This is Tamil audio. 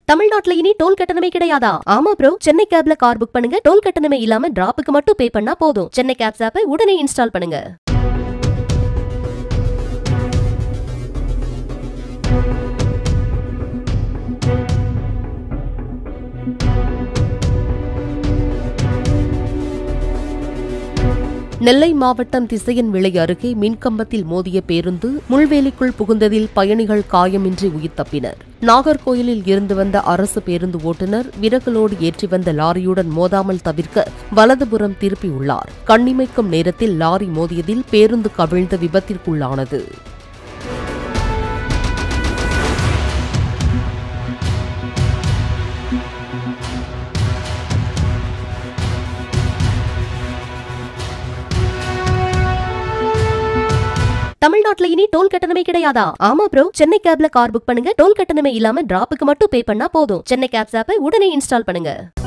தமிழ்நாட்டுல இனி டோல் கட்டணமே கிடையாதா ஆமா ப்ரோ சென்னை கேப்ல கார் புக் பண்ணுங்க டோல் கட்டணமே இல்லாம டிராப்புக்கு மட்டும் பே பண்ணா போதும் சென்னை கேப்ஸ் ஆப்பை உடனே இன்ஸ்டால் பண்ணுங்க நெல்லை மாவட்டம் திசையன் விளை அருகே மின்கம்பத்தில் மோதிய பேருந்து முள்வேலிக்குள் புகுந்ததில் பயணிகள் காயமின்றி உயிர் தப்பினர் நாகர்கோயிலில் இருந்து வந்த அரசு பேருந்து ஓட்டுநர் விறகுலோடு ஏற்றி வந்த லாரியுடன் மோதாமல் தவிர்க்க வலதுபுறம் திருப்பியுள்ளார் கண்ணிமைக்கும் நேரத்தில் லாரி மோதியதில் பேருந்து கவிழ்ந்த விபத்திற்குள்ளானது தமிழ்நாட்டுல இனி டோல் கட்டணமே கிடையாதா ஆமா ப்ரோ சென்னை கேப்ல கார் புக் பண்ணுங்க டோல் கட்டணமே இல்லாம டிராப்புக்கு மட்டும் பே பண்ணா போதும் சென்னை கேப்ஸ் ஆப்பை உடனே இன்ஸ்டால் பண்ணுங்க